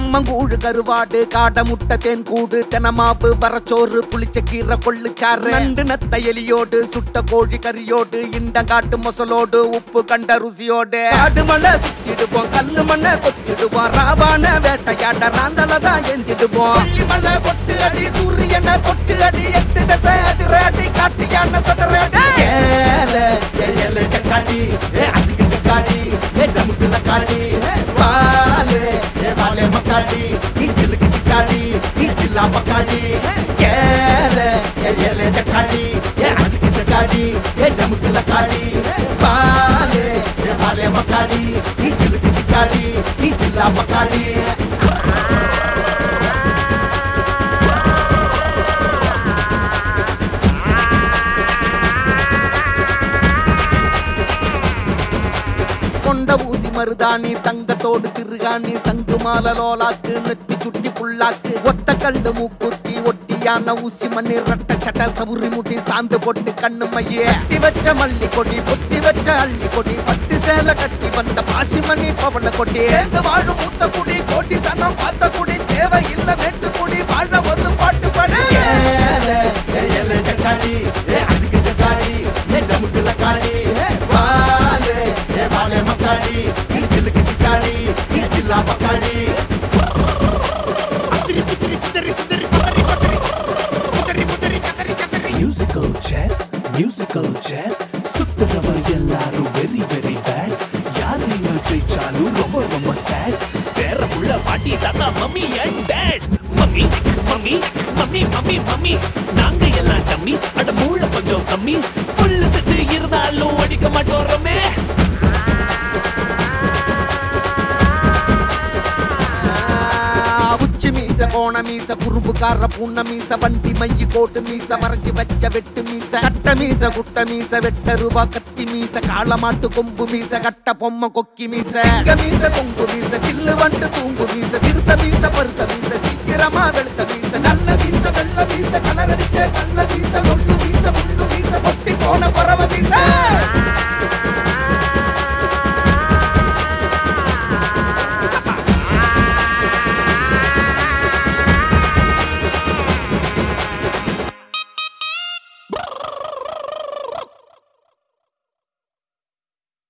கம்மங்கூழு கருவாடு காடை முட்டை தேன் கூடு தெனமாவு வரச்சோறு புளிச்ச கீரை கொள்ளுச்சாறு நண்டு நத்த எலியோடு சுட்ட கோழி கறியோடு இண்டங்காட்டு மொசலோடு உப்பு கண்ட ருசியோடு காடு மலை சுத்திடுவோம் கல்லு மண்ணை கொத்திடுவோம் ராவான வேட்டையாட ராந்தல தான் எந்திடுவோம் பள்ளி மலை கொட்டு அடி சூரியனை கொட்டு அடி எட்டு தசை அதிர அடி காட்டு யானை சதற அடி ஏல ஏல சக்காடி ஏ அச்சுக்கு சக்காடி ஏ ஜமுக்குல காடி வாலே ஏ வாலே மக்காடி நீ சில்லுக்கு சிக்காடி நீ சில்லா மக்காடி ஏல ஏ ஏல சக்காடி ஏ அச்சுக்கு சக்காடி ஏ ஜமுக்குல காடி வாலே ஏ வாலே மக்காடி நீ சில்லுக்கு சிக்காடி நீ சில்லா மக்காடி கொண்ட ஊசி மருதாணி தங்கத்தோடு திருகாணி சங்கு மால லோலாக்கு நெத்தி சுட்டி புல்லாக்கு ஒத்த கல்லு மூக்குத்தி ஒட்டியான ஊசி மண்ணி ரட்ட சட்ட சவுரி முட்டி சாந்து போட்டு கண்ணு மையே கட்டி வச்ச மல்லி கொடி பொத்தி வச்ச அள்ளி கொடி பட்டு சேலை கட்டி வந்த பாசி மணி பவள கொடி சேர்ந்து வாழும் மூத்த குடி கோட்டி சனம் பார்த்த குடி தேவை இல்ல வேட்டு குடி வாழ ஒரு பாட்டு படி ஜக்காடி ஏ அஜுக்கு ஜக்காடி ஏ ஜமுக்குல காடி வாலே ஏ வாலே மக்காடி நீ சில்லுக்கு சிக்காடி நீ சில்லா மக்காடி musical chair musical chair சுத்துறவ எல்லாரும் வெரி வெரி பேட் யாரையும் ஜெயிச்சாலும் ரொம்ப ரொம்ப சேட் வேற உள்ள பாட்டி தாத்தா mummy and dad mummy mummy mummy mummy mummy நாங்க எல்லாம் டம்மி அட மூளை கொஞ்சம் கம்மி புல்லு செட்டு இருந்தாலும் அடிக்க மாட்டோறமே உச்சி மீச கோண மீச குறும்புக்கார பூண்ண மீச வண்டி மைய கோட்டு மீச மறைஞ்சு வச்ச வெட்டு மீச கட்ட மீச குட்ட மீச வெட்ட ரூபா கத்தி மீச காளமாட்டு கொம்பு மீச கட்ட பொம்மை கொக்கி மீச சிங்க மீச கொங்கு மீச சில்லு வண்டு தூங்கு மீச சிறுத்த மீச பருத்த மீச சீக்கிரமா வெளுத்த மீச நல்ல மீச வெள்ள மீச கலரடிச்ச கண்ண மீச ஒண்ணு மீச முள்ளு மீச பொட்டி போன பர